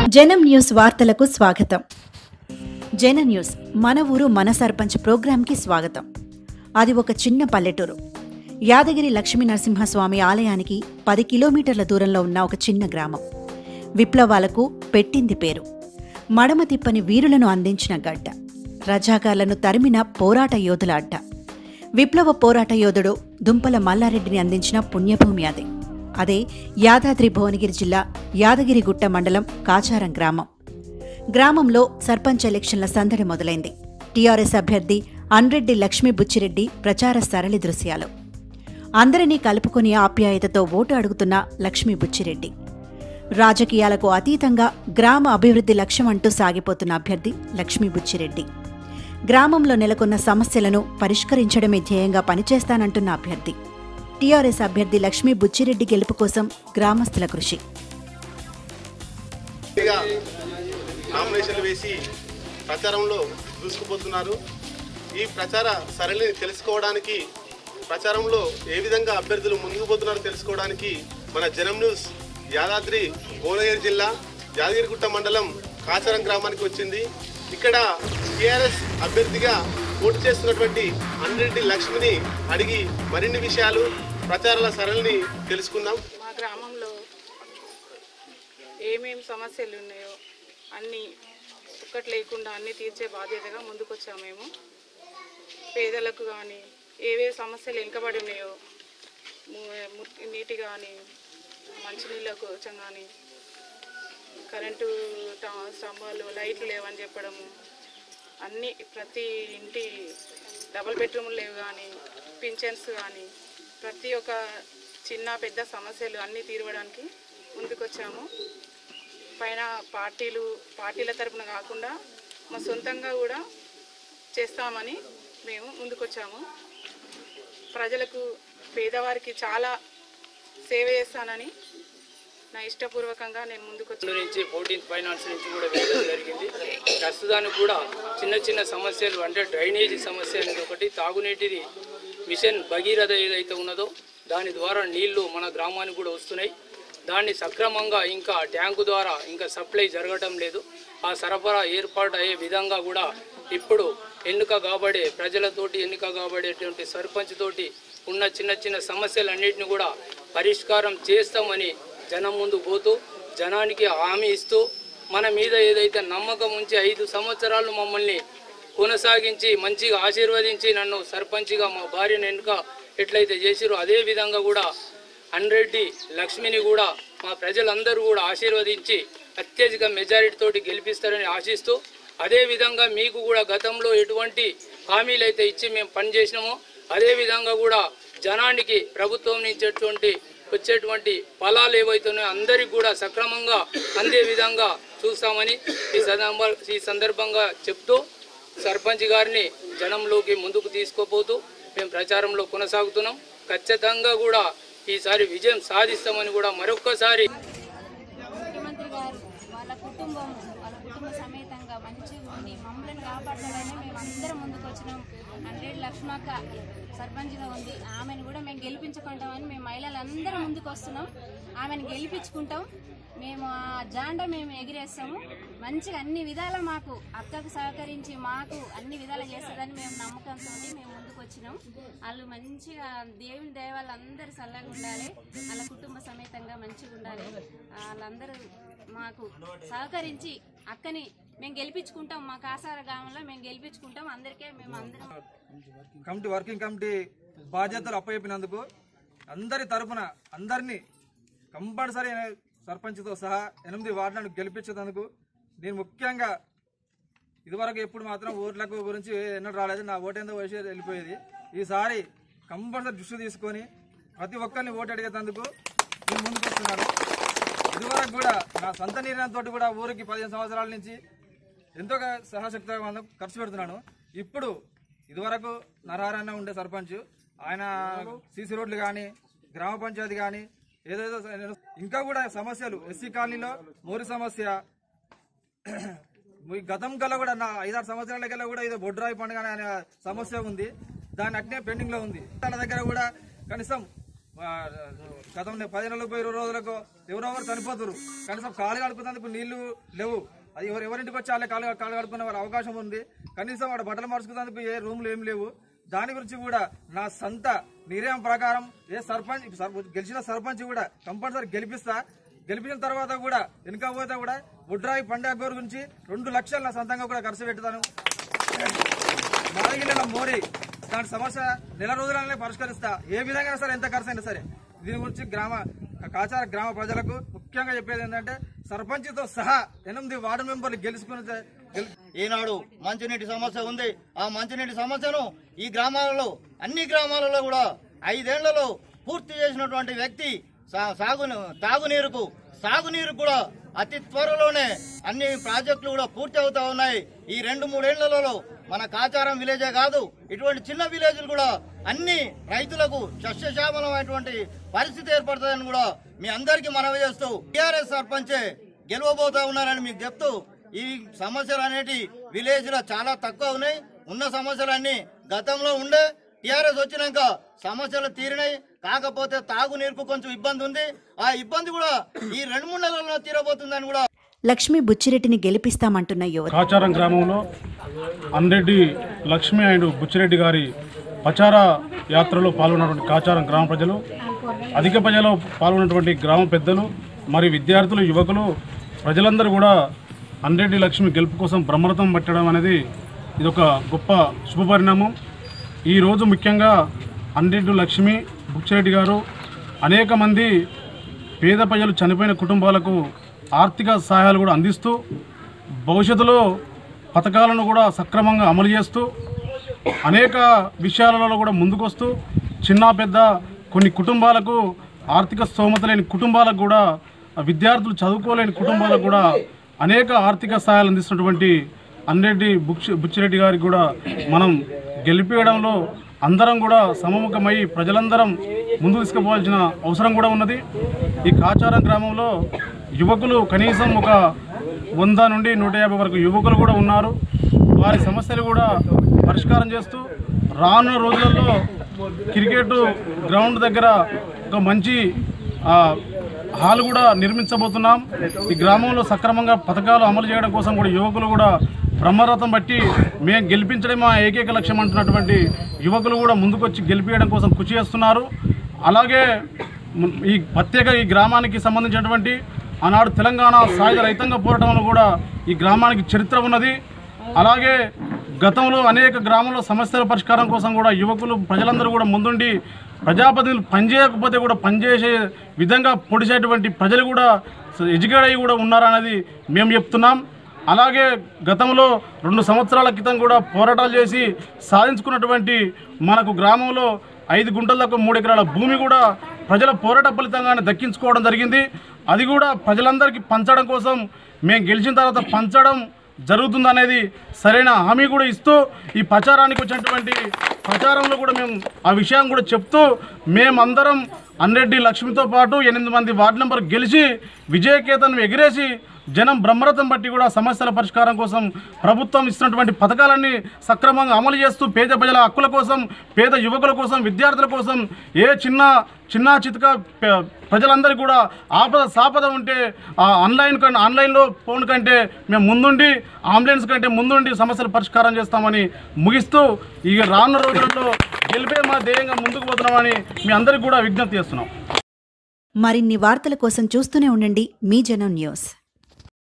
జనం న్యూస్ వార్తలకు స్వాగతం జన న్యూస్ మన ఊరు మన సర్పంచ్ ప్రోగ్రాంకి స్వాగతం అది ఒక చిన్న పల్లెటూరు యాదగిరి లక్ష్మీ నరసింహస్వామి ఆలయానికి పది కిలోమీటర్ల దూరంలో ఉన్న ఒక చిన్న గ్రామం విప్లవాలకు పెట్టింది పేరు మడమ తిప్పని వీరులను అందించిన గడ్డ రజాకార్లను తరిమిన పోరాట యోధుల అడ్డ విప్లవ పోరాట యోధుడు దుంపల మల్లారెడ్డిని అందించిన పుణ్యభూమి అదే అదే యాదాద్రి భువనగిరి జిల్లా యాదగిరిగుట్ట మండలం కాచారం గ్రామం గ్రామంలో సర్పంచ్ ఎలక్షన్ల సందడి మొదలైంది టీఆర్ఎస్ అభ్యర్థి అన్రెడ్డి లక్ష్మీ బుచ్చిరెడ్డి ప్రచార సరళి దృశ్యాలు అందరినీ కలుపుకుని ఆప్యాయతతో ఓటు అడుగుతున్న లక్ష్మీ బుచ్చిరెడ్డి రాజకీయాలకు అతీతంగా గ్రామ అభివృద్ధి లక్ష్యం అంటూ సాగిపోతున్న అభ్యర్థి లక్ష్మీ బుచ్చిరెడ్డి గ్రామంలో నెలకొన్న సమస్యలను పరిష్కరించడమే ధ్యేయంగా పనిచేస్తానంటున్న అభ్యర్థి టీఆర్ఎస్ అభ్యర్థి లక్ష్మీ బుచ్చిరెడ్డి గెలుపు కోసం గ్రామస్తుల కృషి ఇక నామినేషన్లు వేసి ప్రచారంలో దూసుకుపోతున్నారు ఈ ప్రచార సరళిని తెలుసుకోవడానికి ప్రచారంలో ఏ విధంగా అభ్యర్థులు ముందుకు పోతున్నారో తెలుసుకోవడానికి మన జనం న్యూస్ యాదాద్రి భువనగిరి జిల్లా యాదగిరిగుట్ట మండలం కాచరం గ్రామానికి వచ్చింది ఇక్కడ టీఆర్ఎస్ అభ్యర్థిగా పోటీ చేస్తున్నటువంటి అన్రెడ్డి లక్ష్మిని అడిగి మరిన్ని విషయాలు ప్రచారాల సరళిని తెలుసుకుందాం మా గ్రామంలో ఏమేం సమస్యలు ఉన్నాయో అన్నీ ఒక్కటి లేకుండా అన్నీ తీర్చే బాధ్యతగా ముందుకొచ్చాము మేము పేదలకు కానీ ఏవే సమస్యలు వెనుకబడి ఉన్నాయో ము- మురికి నీటి కానీ మంచినీళ్ళ కోసం కానీ కరెంటు టా- స్తంభాలు లైట్లు లేవని చెప్పడము అన్నీ ప్రతి ఇంటి డబుల్ బెడ్రూమ్లు లేవు కానీ పింఛన్స్ కానీ ప్రతి ఒక్క చిన్న పెద్ద సమస్యలు అన్నీ తీరవడానికి ముందుకొచ్చాము పైన పార్టీలు పార్టీల తరపున కాకుండా మా సొంతంగా కూడా చేస్తామని మేము ముందుకొచ్చాము ప్రజలకు పేదవారికి చాలా సేవ చేస్తానని నా ఇష్టపూర్వకంగా నేను ముందుకొచ్చాను నుంచి ఫోర్టీన్త్ ఫైనాన్స్ నుంచి కూడా వెళ్ళడం జరిగింది ప్రస్తుతానికి కూడా చిన్న చిన్న సమస్యలు అంటే డ్రైనేజీ సమస్య అనేది ఒకటి తాగునీటిది మిషన్ భగీరథ ఏదైతే ఉన్నదో దాని ద్వారా నీళ్లు మన గ్రామానికి కూడా వస్తున్నాయి దాన్ని సక్రమంగా ఇంకా ట్యాంకు ద్వారా ఇంకా సప్లై జరగటం లేదు ఆ సరఫరా ఏర్పాటు అయ్యే విధంగా కూడా ఇప్పుడు ఎన్నిక కాబడే ప్రజలతోటి ఎన్నిక కాబడేటువంటి సర్పంచ్ తోటి ఉన్న చిన్న చిన్న సమస్యలన్నింటినీ కూడా పరిష్కారం చేస్తామని జనం ముందు పోతూ జనానికి హామీ ఇస్తూ మన మీద ఏదైతే నమ్మకం ఉంచి ఐదు సంవత్సరాలు మమ్మల్ని కొనసాగించి మంచిగా ఆశీర్వదించి నన్ను సర్పంచ్గా మా భార్యను ఎన్నుక ఎట్లయితే చేసిరో అదే విధంగా కూడా అన్రెడ్డి లక్ష్మిని కూడా మా ప్రజలందరూ కూడా ఆశీర్వదించి అత్యధిక మెజారిటీ తోటి గెలిపిస్తారని ఆశిస్తూ అదే విధంగా మీకు కూడా గతంలో ఎటువంటి హామీలు అయితే ఇచ్చి మేము పనిచేసినామో అదే విధంగా కూడా జనానికి ప్రభుత్వం నుంచి ఎటువంటి వచ్చేటువంటి ఫలాలు ఏవైతున్నాయో అందరికి కూడా సక్రమంగా అందే విధంగా చూస్తామని ఈ సందర్భ ఈ సందర్భంగా చెప్తూ సర్పంచ్ గారిని జనంలోకి ముందుకు తీసుకుపోతూ మేము ప్రచారంలో కొనసాగుతున్నాం ఖచ్చితంగా కూడా ఈసారి విజయం సాధిస్తామని కూడా మరొక్కసారి ముఖ్యమంత్రి గారు వాళ్ళ కుటుంబం వాళ్ళ కుటుంబ సమేతంగా మంచిగా ఉండి మమ్మల్ని కాపాడాలని మేము అందరం ముందుకు వచ్చినాం హండ్రెడ్ లక్ష్మక్క సర్పంచ్గా ఉంది ఆమెను కూడా మేము గెలిపించుకుంటామని మేము మహిళలందరం ముందుకు వస్తున్నాం ఆమెను గెలిపించుకుంటాం మేము ఆ జాండ మేము ఎగిరేస్తాము మంచిగా అన్ని విధాల మాకు అక్కకు సహకరించి మాకు అన్ని విధాలు చేస్తుందని మేము నమ్మకంతో మేము ముందుకు వచ్చినాం వాళ్ళు మంచిగా దేవుని దయ వాళ్ళందరూ చల్లగా ఉండాలి వాళ్ళ కుటుంబ సమేతంగా మంచిగా ఉండాలి వాళ్ళందరూ మాకు సహకరించి అక్కని మేము గెలిపించుకుంటాం మా కాసార గ్రామంలో మేము గెలిపించుకుంటాం అందరికీ మేము అందరం కమిటీ వర్కింగ్ కమిటీ బాధ్యతలు అప్పచెప్పినందుకు అందరి తరపున అందరినీ కంపల్సరీ సర్పంచ్తో సహా ఎనిమిది వార్డులను గెలిపించేందుకు నేను ముఖ్యంగా ఇదివరకు ఎప్పుడు మాత్రం ఓట్లకు గురించి ఎన్నడూ రాలేదు నా ఓటేందో వేసి వెళ్ళిపోయేది ఈసారి కంపల్సరీ దృష్టి తీసుకొని ప్రతి ఒక్కరిని ఓటు అడిగేందుకు నేను ముందుకు వస్తున్నాను ఇదివరకు కూడా నా సొంత నిర్ణయంతో కూడా ఊరికి పదిహేను సంవత్సరాల నుంచి ఎంతో సహశక్తిగా మనం ఖర్చు పెడుతున్నాను ఇప్పుడు ఇదివరకు నరహారాయణ ఉండే సర్పంచ్ ఆయన సీసీ రోడ్లు కానీ గ్రామ పంచాయతీ కానీ ఏదేదో ఇంకా కూడా సమస్యలు ఎస్సీ కాలనీలో మోరి సమస్య ఈ గతం కల్లా కూడా నా ఐదారు సంవత్సరాల కల్లా కూడా ఇది బొడ్రాయి పండుగ అనే సమస్య ఉంది దాని అట్నే పెండింగ్ లో ఉంది వాళ్ళ దగ్గర కూడా కనీసం ఆ, గతం పది నెలలకు ఇరవై రోజులకు ఎవరెవరు చనిపోతారు కనీసం కాలు కడుకున్నందుకు నీళ్లు లేవు అది ఎవరు ఎవరింటికి వచ్చి వాళ్ళే కాలు కాలు కడుక్కునే వారి అవకాశం ఉంది కనీసం వాడు బట్టలు మార్చుకున్నందుకు ఏ రూమ్లు ఏం లేవు దాని గురించి కూడా నా సొంత నిర్ణయం ప్రకారం ఏ సర్పంచ్ సర్పంచ్ గెలిచిన సర్పంచ్ కూడా కంపల్సరీ గెలిపిస్తా గెలిపించిన తర్వాత కూడా వెనుక పోతే కూడా బుడ్రాయి పండుగ గురించి రెండు లక్షలు నా సొంతంగా కూడా ఖర్చు పెడతాను నాలుగు నెలల మోడీ దాని సమస్య నెల రోజులనే పరిష్కరిస్తా ఏ విధంగా సరే ఎంత ఖర్చు అయినా సరే దీని గురించి గ్రామ కాచార గ్రామ ప్రజలకు ముఖ్యంగా చెప్పేది ఏంటంటే సర్పంచ్తో సహా ఎనిమిది వార్డు మెంబర్లు గెలుచుకుని గెలు- ఈనాడు మంచినీటి సమస్య ఉంది ఆ మంచినీటి సమస్యను ఈ గ్రామాలలో అన్ని గ్రామాలలో కూడా ఐదేళ్లలో పూర్తి చేసినటువంటి వ్యక్తి సా- సాగు తాగునీరుకు సాగునీరు కూడా అతి త్వరలోనే అన్ని ప్రాజెక్టులు కూడా పూర్తి అవుతా ఉన్నాయి ఈ రెండు మూడేళ్లలో మన కాచారం విలేజే కాదు ఇటువంటి చిన్న విలేజ్లు కూడా అన్ని రైతులకు సస్యశ్యామలమైనటువంటి పరిస్థితి ఏర్పడుతుందని కూడా మీ అందరికీ మనవి చేస్తూ టీఆర్ఎస్ సర్పంచే గెలవబోతా ఉన్నారని మీకు చెప్తూ ఈ సమస్యలు అనేటి విలేజ్ లో చాలా తక్కువ ఉన్నాయి ఉన్న సమస్యలన్నీ గతంలో ఉండే టిఆర్ఎస్ వచ్చినాక సమస్యలు తీరినాయి కాకపోతే తాగునీరుకు కొంచెం ఇబ్బంది ఉంది ఆ ఇబ్బంది కూడా ఈ రెండు మూడు నెలల్లో తీరబోతుందని కూడా లక్ష్మీ బుచ్చిరెడ్డిని గెలిపిస్తామంటున్న యువత కాచారం గ్రామంలో అన్రెడ్డి లక్ష్మి అండ్ బుచ్చిరెడ్డి గారి ప్రచార యాత్రలో పాల్గొన్నటువంటి కాచారం గ్రామ ప్రజలు అధిక ప్రజలు పాల్గొన్నటువంటి గ్రామ పెద్దలు మరి విద్యార్థులు యువకులు ప్రజలందరూ కూడా అన్రెడ్డి లక్ష్మి గెలుపు కోసం బ్రహ్మరథం పట్టడం అనేది ఇది ఒక గొప్ప శుభపరిణామం ఈరోజు ముఖ్యంగా అన్రెడ్డి లక్ష్మి బుచ్చిరెడ్డి గారు అనేక మంది పేద ప్రజలు చనిపోయిన కుటుంబాలకు ఆర్థిక సహాయాలు కూడా అందిస్తూ భవిష్యత్తులో పథకాలను కూడా సక్రమంగా అమలు చేస్తూ అనేక విషయాలలో కూడా ముందుకొస్తూ చిన్న పెద్ద కొన్ని కుటుంబాలకు ఆర్థిక స్తోమత లేని కుటుంబాలకు కూడా విద్యార్థులు చదువుకోలేని కుటుంబాలకు కూడా అనేక ఆర్థిక సహాయాలు అందిస్తున్నటువంటి అన్రెడ్డి బుచ్చి బుచ్చిరెడ్డి గారికి కూడా మనం గెలిపేయడంలో అందరం కూడా సమముఖమై ప్రజలందరం ముందుకు తీసుకుపోవాల్సిన అవసరం కూడా ఉన్నది ఈ కాచారం గ్రామంలో యువకులు కనీసం ఒక వంద నుండి నూట యాభై వరకు యువకులు కూడా ఉన్నారు వారి సమస్యలు కూడా పరిష్కారం చేస్తూ రానున్న రోజులలో క్రికెట్ గ్రౌండ్ దగ్గర ఒక మంచి ఆ, హాల్ కూడా నిర్మించబోతున్నాం ఈ గ్రామంలో సక్రమంగా పథకాలు అమలు చేయడం కోసం కూడా యువకులు కూడా బ్రహ్మరథం బట్టి మేము గెలిపించడం మా ఏకైక లక్ష్యం అంటున్నటువంటి యువకులు కూడా ముందుకొచ్చి గెలిపించడం కోసం కృషి చేస్తున్నారు అలాగే ము- ఈ ప్రత్యేక ఈ గ్రామానికి సంబంధించినటువంటి ఆనాడు తెలంగాణ సాయుధ రైతాంగ పోరాటంలో కూడా ఈ గ్రామానికి చరిత్ర ఉన్నది అలాగే గతంలో అనేక గ్రామాల్లో సమస్యల పరిష్కారం కోసం కూడా యువకులు ప్రజలందరూ కూడా ముందుండి ప్రజాప్రతినిధులు పనిచేయకపోతే కూడా పనిచేసే విధంగా పొడిచేటువంటి ప్రజలు కూడా ఎడ్యుకేట్ అయ్యి కూడా ఉన్నారనేది మేము చెప్తున్నాం అలాగే గతంలో రెండు సంవత్సరాల క్రితం కూడా పోరాటాలు చేసి సాధించుకున్నటువంటి మనకు గ్రామంలో ఐదు గుంటలకు మూడు ఎకరాల భూమి కూడా ప్రజల పోరాట ఫలితంగానే దక్కించుకోవడం జరిగింది అది కూడా ప్రజలందరికీ పంచడం కోసం మేము గెలిచిన తర్వాత పంచడం జరుగుతుందనేది సరైన హామీ కూడా ఇస్తూ ఈ ప్రచారానికి వచ్చినటువంటి ప్రచారంలో కూడా మేము ఆ విషయం కూడా చెప్తూ మేమందరం అన్రెడ్డి లక్ష్మితో పాటు ఎనిమిది మంది వార్డు నెంబర్ గెలిచి విజయకేతనం ఎగిరేసి జనం బ్రహ్మరథం బట్టి కూడా సమస్యల పరిష్కారం కోసం ప్రభుత్వం ఇస్తున్నటువంటి పథకాలన్నీ సక్రమంగా అమలు చేస్తూ పేద ప్రజల హక్కుల కోసం పేద యువకుల కోసం విద్యార్థుల కోసం ఏ చిన్న చిన్న చితక ప- ప్రజలందరికీ కూడా ఆపద సాపద ఉంటే ఆ ఆన్లైన్ కంటే ఆన్లైన్లో ఫోన్ కంటే మేము ముందుండి అంబులెన్స్ కంటే ముందుండి సమస్యల పరిష్కారం చేస్తామని ముగిస్తూ ఇక రానున్న రోజులలో గెలిపే మా ధ్యేయంగా ముందుకు పోతున్నామని మీ అందరికీ కూడా విజ్ఞప్తి చేస్తున్నాం మరిన్ని వార్తల కోసం చూస్తూనే ఉండండి మీ జనం న్యూస్